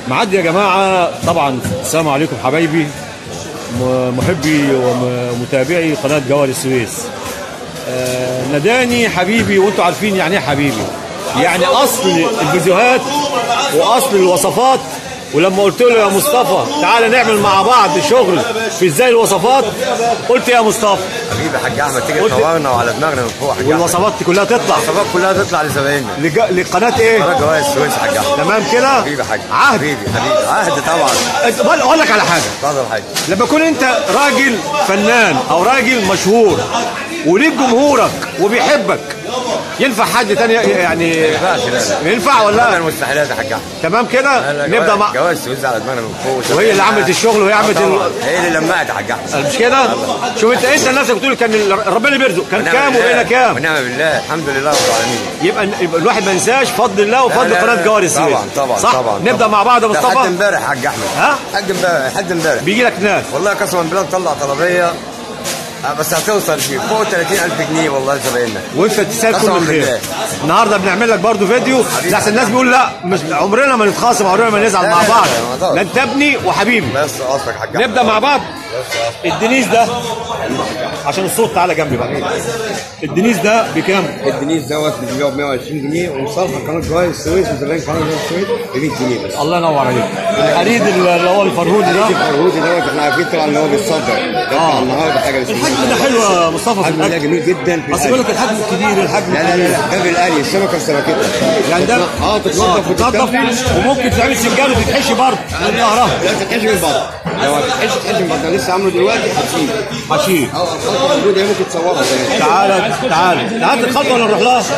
معدي يا جماعة طبعا السلام عليكم حبايبي م- محبي ومتابعي قناة جوهر السويس آه، ناداني حبيبي وانتوا عارفين يعني ايه حبيبي يعني اصل الفيديوهات واصل الوصفات ولما قلت له يا مصطفى تعالى نعمل مع بعض شغل في ازاي الوصفات قلت يا مصطفى حبيبي يا حاج احمد تيجي قلت- تنورنا وعلى دماغنا من فوق يا حاج احمد والوصفات دي كلها تطلع الصفات كلها تطلع لزبايننا لج- لقناة ايه قناه جواز السويس يا حاج احمد تمام كده حبيبي يا حاج عهد حبيبي حبيبي عهد طبعا أنت- بقول اقول لك على حاجه اتفضل يا حاج لما يكون انت راجل فنان او راجل مشهور وليك جمهورك وبيحبك ينفع حد تاني يعني ما ينفعش لا لا ينفع ولا لا لا المستحيلات يا حاج احمد تمام لا، كده لا، نبدا جواز- مع جواز السويس على دماغنا من فوق وهي اللي عملت الشغل وهي عملت آه ال- طبعاً. هي اللي لمعت يا حاج احمد مش كده شوف انت انت نفسك بتقول كان ال- ربنا بيرزق كان ونعم كام بالله. وبقينا كام ونعم بالله الحمد لله رب العالمين يبقى يبقى الواحد ما ينساش فضل الله لا، وفضل لا، قناه لا. جوهر السويس طبعا طبعا صح طبعا نبدا طبعاً. مع بعض يا ده حد مصطفى امبارح يا حاج احمد ها؟ حد امبارح حد امبارح بيجي لك ناس والله قسما بالله نطلع طلبيه آه، بس هتوصل فيه فوق 30000 جنيه والله زبايننا وانت تستاهل كل قسماً الخير بالله. النهارده بنعمل لك برضو فيديو لحسن الناس بيقول لا مش عمرنا ما نتخاصم عمرنا ما نزعل لا، مع لا، بعض لا، ما أقدرش. ده انت ابني وحبيبي بس قصدك يا حاج أحمد. نبدا مع بعض الدنيس ده عشان الصوت تعالى جنبي بقى الدنيس ده بكام؟ الدنيس دوت بيبيعه ب 120 جنيه ومصالحه قناه جواز السويس وزباين قناه جواز السويس ب 100 جنيه بس الله ينور عليك الحديد اللي هو الفرهودي ده الفرهودي دوت احنا عارفين طبعا ان هو بيتصدر ده بتاع النهارده حاجه بس الحجم ده حلو يا مصطفى في الحجم ده الاكل جميل جدا في اصل بيقول الأكل. لك الحجم الكبير الحجم لا لا لا لا ده بالقلي السمكه بسمكتها يعني ده اه تتنضف تتنضف وممكن تعمل سنجال وتتحشي برضه من ظهرها لا تتحشي من البطن لو هتتحشي تتحشي من البطن لسه عامله دلوقتي حشيش حشيه اه الخلطه موجوده هي ممكن تصورها كمان تعالى تعالى هات الخلطه ولا نروح لها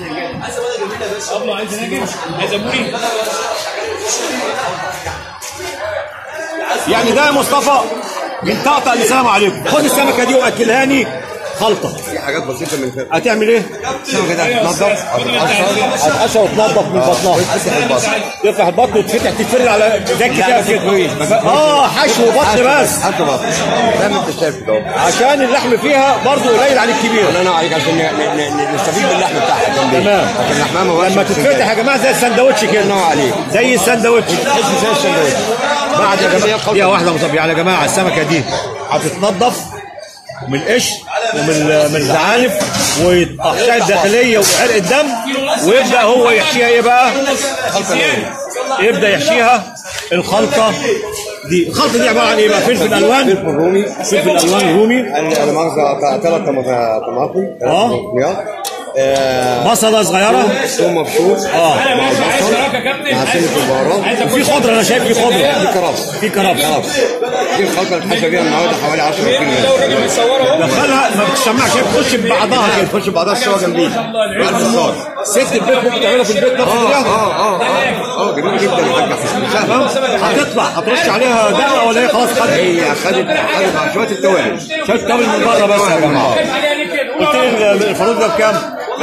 يعني ده يا مصطفى من طقطق لسلام عليكم خد السمكه دي واكلهاني خلطه في حاجات بسيطه من الفرق هتعمل ايه؟ السمكه ده هتتنضف هتتقشر هتقشر وتنضف من بطنها وتفتح البطن تفتح البطن وتفتح تتفرد على زي لا، الكتاب بس كده كويس، بس اه حشو بطن بس حتى بطن زي ما انت شايف كده عشان اللحم فيها برضه قليل عن الكبير الله ينور عليك عشان ن- ن- ن- نستفيد باللحم بتاعها جنبيه تمام. لكن لحمها ما بقاش لما تتفتح يا جماعه زي السندوتش كده الله عليك. زي السندوتش تحس زي السندوتش بعد يا هي جماعه الخلطة. دقيقه واحده مصاب يعني يا جماعه السمكه دي هتتنضف من القشر ومن من الزعانف والاحشاء الداخليه وعرق الدم ويبدا هو يحشيها ايه بقى؟ يبدا يحشيها الخلطه دي الخلطه دي عباره عن ايه بقى؟ فلفل الوان فلفل رومي فلفل الوان رومي انا أنا مؤاخذه ثلاث طماطم آه. ثلاث خيار آه، بصله صغيره ثوم مبشور اه مع البصل مع سنة البهارات وفي خضره انا شايف في في خضره كرفس في كرفس كرفس دي الخلطه اللي اتحشى بيها النهارده حوالي 10 كيلو دخلها ما بتسمعش هي بتخش ببعضها كده تخش بعضها السوا جنبيه مع الفصال ست البيت ممكن تعملها في البيت نفس اه الرياضه اه اه اه اه جميل جدا يا حاج أحمد. سهل. هتطلع هترش عليها دقه ولا هي خلاص خدت هي خدت خدت مع شويه التوابل شايف كامل من بره بس يا جماعه قلت لي الفاروق ده بكام؟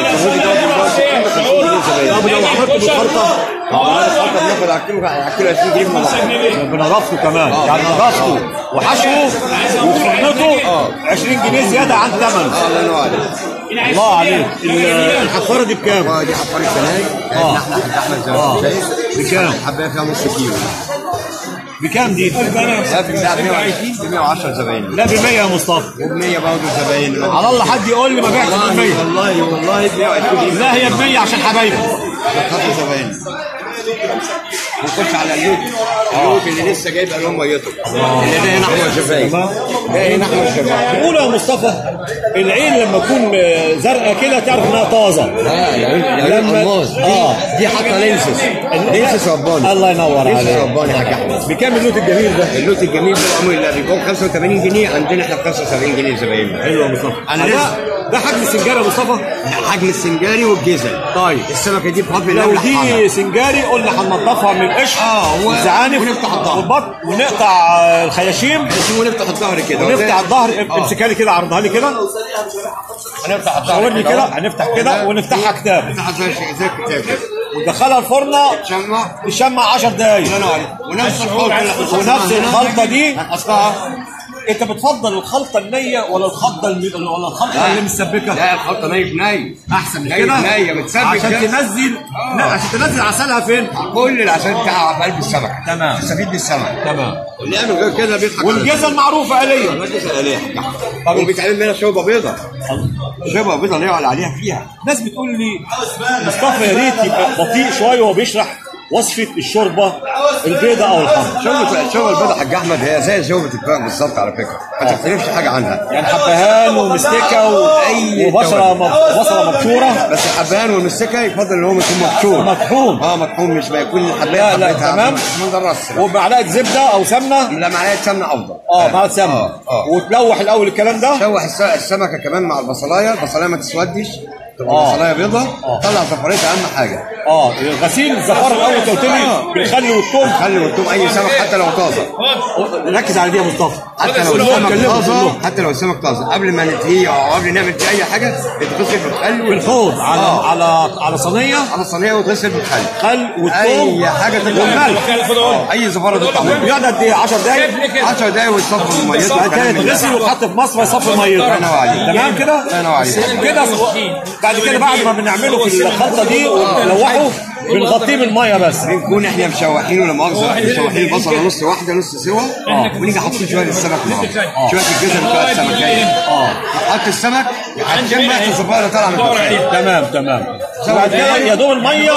طب لو عملت بالخلطه الخلطه بناخد على الكيلو على الكيلو 20 جنيه من بعض بنضافته كمان يعني نضافته وحشوه وخدمته 20 جنيه زياده عن ثمنه اه الله ينور عليك الله عليك ال- الحفاره دي بكام؟ اه دي حفاره سناي آه. احنا حاج احمد زي ما انت شايف بكام؟ حبايه فيها نص كيلو بكام دي؟ ده في ده ب 120 ب 110 زباين لا ب 100 يا مصطفى وب 100 برضه زباين على الله حد يقول لي ما بعتش ب 100 والله والله ب 120 لا هي ب 100 عشان حبايبي خط زباين ونخش على اللوت اللوت اللي لسه جايب الوان ميته اللي ده هنا احمر شفايف ده هنا احمر شفايف قولوا يا مصطفى العين لما تكون زرقاء كده تعرف انها طازه اه يعني لما- الماس دي آه. دي حاطه لينسس لينسس رباني الله ينور لينسس عليك رباني يا حاج احمد بكام اللوت الجميل ده؟ اللوت الجميل ده الامر الله بيكون 85 جنيه عندنا احنا ب 75 جنيه زبايننا حلو يا مصطفى أنا ده لسه- ده حجم السنجاره يا مصطفى حجم السنجاري والجزل طيب السمكه دي بفضل الله لو بنحطها. دي سنجاري قلنا هننضفها من القشر آه، و- الزعانف ونفتح الظهر. والبطن ونقطع آه، الخياشيم ونفتح الظهر كده ونفتح الظهر آه. امسكها لي كده عرضها لي كده هنفتح الظهر شاور لي كده هنفتح كده ونفتحها كتاب نفتح زي زي الكتاب كده وندخلها الفرنه شمع تشمع 10 دقايق الله ينور عليك ونفس الخلطه اللي ونفس الخلطه دي هنحطها انت بتفضل الخلطه النيه ولا الخلطه الم... ولا الخلطه اللي مسبكه؟ لا الخلطه ني ني احسن من ني كده ني متسبك عشان ده. تنزل لا عشان تنزل عسلها فين؟ كل العسل بتاعها في قلب السمك تمام. تستفيد بالسمك تمام اللي يعمل غير كده بيضحك والجزه المعروفه آلية والجزء آلية طب وبيتعمل منها شوربه بيضه شوربه بيضه ليه ولا عليها فيها ناس بتقول لي مصطفى يا ريت يبقى بطيء شويه وهو بيشرح وصفه الشوربه البيضه او الحمراء شوربه شوربه البيضه حاج احمد هي زي شوربه الفراخ بالظبط على فكره ما تختلفش حاجه عنها يعني حبهان ومستكه و... أي وبصله توابل. م... بصله مبشوره بس الحبهان والمسكه يفضل ان هو يكون مبشور مطحون اه مطحون مش ما يكون لا، الحبايه لا، حبيتها تمام. من الرص ومعلقه زبده او سمنه لا معلقه سمنه افضل اه معلقه سمنه اه اه وتلوح الاول الكلام ده شوح الس- السمكه كمان مع البصلايه البصلايه ما تسودش تبقى آه. البصلايه بيضه آه. طلع زفرتها اهم حاجه اه غسيل الزفاره الاول انت قلت لي بالخل والثوم خلي والثوم اي سمك حتى لو طازه ركز على دي يا مصطفى حتى لو كلهم- السمك كلهم- طازه كلهم. حتى لو السمك طازه قبل ما ننتهيه او قبل نعمل فيه اي حاجه يتغسل بالخل في الحوض على آه. على على صينيه على الصينيه ويتغسل بالخل خل والثوم اي حاجه تطلع والملح آه، اي زفاره تطلع منه بيقعد قد ايه 10 دقايق 10 دقايق ويتصفى من ميته بعد كده وكلام من ده. يتغسل ويتحط في مصفى يصفي ميته الله ينور عليك. تمام كده الله ينور عليك. كده بعد كده بعد ما بنعمله في الخلطه دي ونلوحه بنغطيه بالميه بس بنكون احنا مشوحينه لا مؤاخذه مشوحين البصله نص واحده نص سوا ونيجي حاطين شويه السمك معاهم شويه الجزر وشويه السمكيه اه حط السمك هتشم ريحه الزفاره اللي طالعه من الفرخه تمام تمام بعد كده يا دوب الميه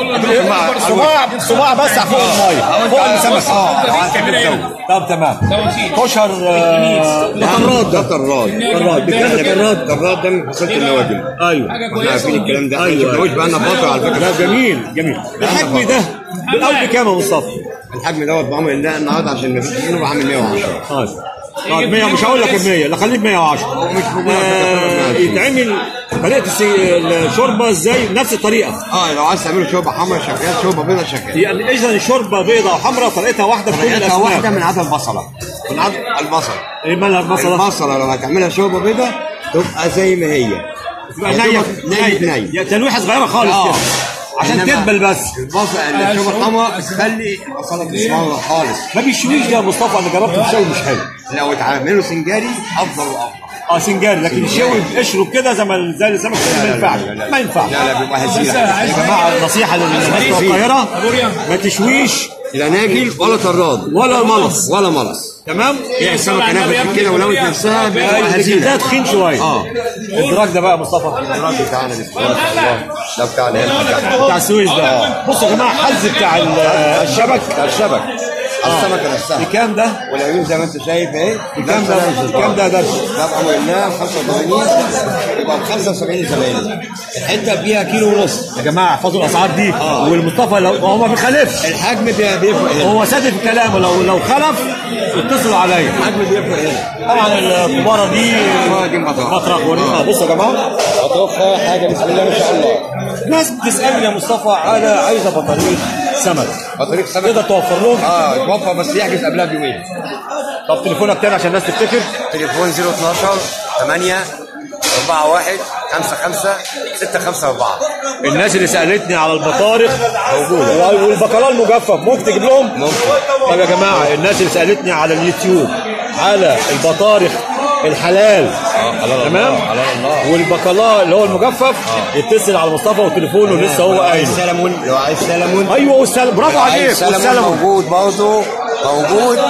صباع صباع بس على فوق الميه فوق السمك اه لو عايز تحب الجو طب تمام كشر آه، طراد ده طراد طراد. بكام الطراد؟ طراد ده من فصيله النوادم ايوه احنا عارفين الكلام ده احنا أيوة. ما شفناهوش بقالنا فتره على لا فكره جميل جميل الحجم ده بالاول بكام يا مصطفى؟ الحجم دوت بعمل الله النهارده عشان ما فيش منه بعمل 110 طيب طيب 100 مش هقول لك ال 100 لا خليه ب 110 مش موجود. آه، يتعمل طريقه السي- الشوربه ازاي نفس الطريقه اه لو عايز تعملوا شوربه حمرا شغال شوربه بيضاء شغال يعني اذا الشوربه بيضاء وحمراء طريقتها واحده في كل طريقتها واحده الاسماك من عدد البصله من عدد البصل ايه مالها البصله؟ البصله لو هتعملها شوربه بيضاء تبقى زي ما هي تبقى يا نية دوبك نية نية نية تلويحه صغيره خالص آه. كده عشان إنما تدبل بس البصل الشوربه الحمرا بتخلي البصله تسمر خالص ما بيشويش ده يا مصطفى انا جربت الشوي مش حلو لو اتعملوا سنجاري افضل وافضل اه سنجاري لكن الشوي بقشره كده زي ما زي السمك كده ما ينفعش ما ينفعش لا لا بيبقى هزيله يا جماعه نصيحه للناس بتوع القاهره ما تشويش لا ناجل ولا طراد ولا ملص ولا ملص تمام هي السمكه نفسها كده ولو نفسها بتبقى ده هزيله تخين شويه اه الدراج ده بقى يا مصطفى الراجل بتاعنا بسم الله ما شاء الله ده بتاعنا هنا بتاع السويس ده بصوا يا جماعه حز بتاع ال- الشبك بتاع الشبك السمكه نفسها بكام ده؟ والعيون زي ما انت شايف اهي بكام ده؟ بكام ده ده؟ ده بأمر الله 85 يبقى ب 75 زباين الحته فيها كيلو ونص يا جماعه احفظوا الاسعار دي آه. والمصطفى لو هو ما بيخالفش الحجم بي- بيفرق هنا هو سادد في كلامه لو لو خلف اتصلوا عليا الحجم بيفرق هنا طبعا الكباره دي آه، دي مطرح. مطرح وريقه بصوا يا جماعه اطرافها حاجه بسم الله ما شاء الله ناس بتسالني يا مصطفى على عايزه بطاريه سمك بطريق سمك تقدر توفر لهم اه يتوفى بس يحجز قبلها بيومين طب تليفونك تاني عشان الناس تفتكر تليفون 012 8 4 1 5 5 6 5 4 الناس اللي سالتني على البطارخ موجوده والبقلاء المجفف ممكن تجيب لهم ممكن طب يا جماعه الناس اللي سالتني على اليوتيوب على البطارخ الحلال تمام حلال الله. والبقلاء اللي هو المجفف يتصل على مصطفى وتليفونه لسه هو قايل عايز سلمون لو عايز سلمون ايوه والسلم برافو عليك عايز سلمون والسلم موجود برضه موجود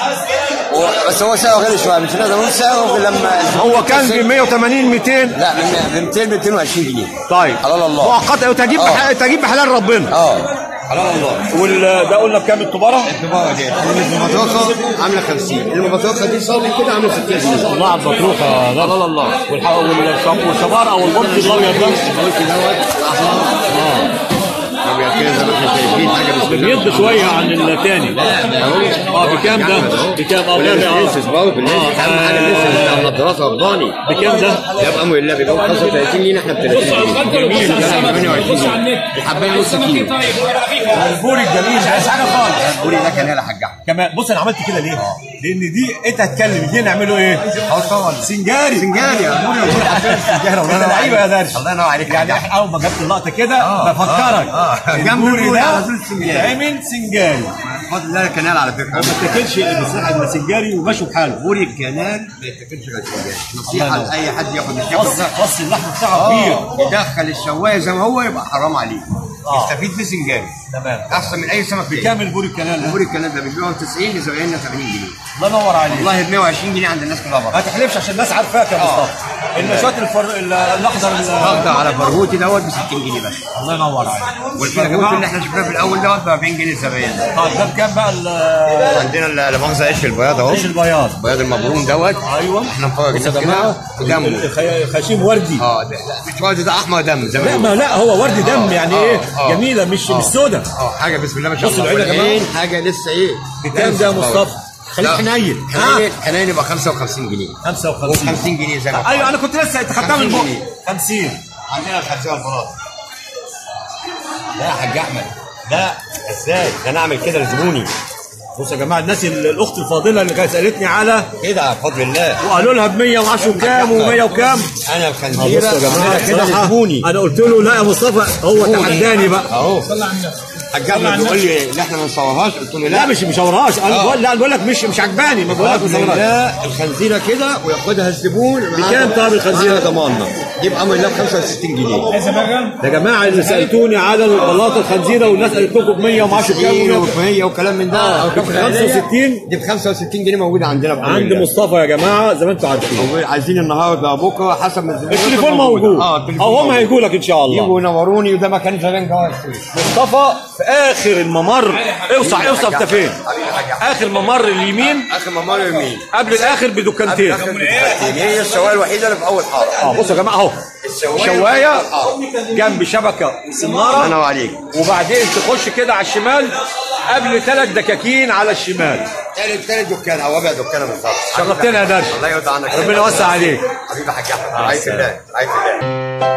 و- بس هو سعره غالي شويه مش نقدر نقول سعره غير لما هو كان ب 180 200 لا من 200 220 جنيه طيب حلال الله. مؤقتا تجيب آه. بح... تجيب بحلال ربنا اه حلال الله وال ده قلنا بكام الطباره؟ الدبارة دي المبطرخة عاملة 50 المبطرخة دي صافي كده عاملة 60 جنيه الله على البطروخه حلال الله والح... والشب- والشبار او البطي الابيض ده البلوكي دوت احمر اه ابيض كده زي ما احنا شايفين حاجة بسم الله بيض شويه عن الثاني اه بكام ده؟ بكام اه ده بالنسبة برضه بالنسبة أهم حاجة بالنسبة للنضارات رباني بكام ده؟ ده بأمر الله بيبقى 35 جنيه احنا ب 30 جنيه 28 جنيه الحباية نص كيلو البوري الجميل مش عايز حاجه خالص البوري ده كان هنا حاج احمد كمان بص انا عملت كده ليه؟ لان دي انت هتتكلم دي نعمله ايه؟ خلصان سنجاري سنجاري يا ابويا وجود عشان سنجاري الله انت ينور لعيبه يا عليك. درش الله ينور عليك يعني يا احنا اول ما جبت اللقطه كده آه، بفكرك آه، آه. جنب البوري البوري ده على طول سنجاري. يتعمل سنجاري بفضل الله الكنال على فكره ما تاكلش بصراحه الا سنجاري ومشوا بحاله بوري الكنال ما يتاكلش غير سنجاري نصيحه ينور. لاي حد ياخد فص الشفره فص اللحم بتاعه كبير اه يدخل الشوايه زي ما هو يبقى حرام عليه آه. يستفيد في سنجاري تمام احسن من اي سمك تاني كام البوري الكنال ده؟ البوري الكنال ده بنبيعه 90 لزبايننا 80 جنيه الله ينور عليك والله ب 120 جنيه عند الناس كلها ما بره تحلفش عشان الناس عارفاك يا آه. مصطفى النشاط الفر... ال- الاخضر ال- اخضر على برغوتي دوت ب 60 جنيه بس الله ينور عليك والفرغوت اللي احنا شفناه في الاول دوت ب 40 جنيه الزباين طيب ده بكام بقى ال- عندنا لا لا مؤاخذه عيش البياض اهو عيش البياض البياض المبروم دوت ايوه احنا مفرج بص يا الناس جماعه كده ودمه الخ- خشيم وردي اه ده لا مش ورد ده احمر دم زي ما لا بيقولوا. ما لا هو وردي دم يعني آه، ايه آه. جميله مش آه. مش سودا اه حاجه بسم الله ما شاء بص الله العين يا جماعة. والعين حاجه لسه ايه بكام ده يا مصطفى؟ خليك لا. حنين حنين حنين يبقى 55 جنيه 55 و50 جنيه زي ما ايوه انا كنت لسه انت خدتها من 50 بق جنيه. 50 عندنا الخمسيه الفرات لا يا حاج احمد لا ازاي ده انا اعمل كده لزبوني بص يا جماعه الناس ال- الاخت الفاضله اللي كانت سالتني على كده بفضل الله وقالوا لها ب 110 وكام و100 وكام انا آه، الخنزيره بص يا جماعه عاملها كده بصراحة لزبوني انا قلت له لا يا مصطفى هو تحداني بقى اهو حاج احمد بيقول لي لا احنا ما نصورهاش قلت له لا لا مش مش هوريهاش انا آه. بقول لا بقول لك مش مش عجباني ما بقول لك بفضل مصورهاش الله الخنزيره كده وياخدها الزبون بكام طب الخنزيرة؟ ضماننا دي بامر الله ب 65 جنيه يا جماعه اللي سالتوني على البلاطه الخنزيره والناس قالت لكم ب 110 كام و100 وكلام من ده آه، أو ب كام 65 دي ب 65 جنيه موجوده عندنا بأمر عند الله. مصطفى يا جماعه زي ما انتم عارفين موجود- عايزين النهارده بكره حسب ما الزبون التليفون يطلب موجود اه التليفون او هم موجود. هيجوا لك ان شاء الله يجوا ينوروني وده مكان زمان جوه السويس مصطفى في اخر الممر اوصح اوصف انت فين حبيبي حاج أحمد. اخر ممر اليمين اخر ممر يمين قبل الاخر بدكانتين آخر بالترتيب. هي الشوارع الوحيده اللي في اول حاره اه بصوا يا جماعه اهو شوايه جنب شبكه الله سناره ينور عليك وبعدين تخش كده على الشمال قبل ثلاث دكاكين على الشمال ثالث ثالث دكان او رابع دكان بالظبط شرفتنا يا درش الله يرضى عنك ربنا يوسع عليك حبيبي حاج احمد عايز الله عايز الله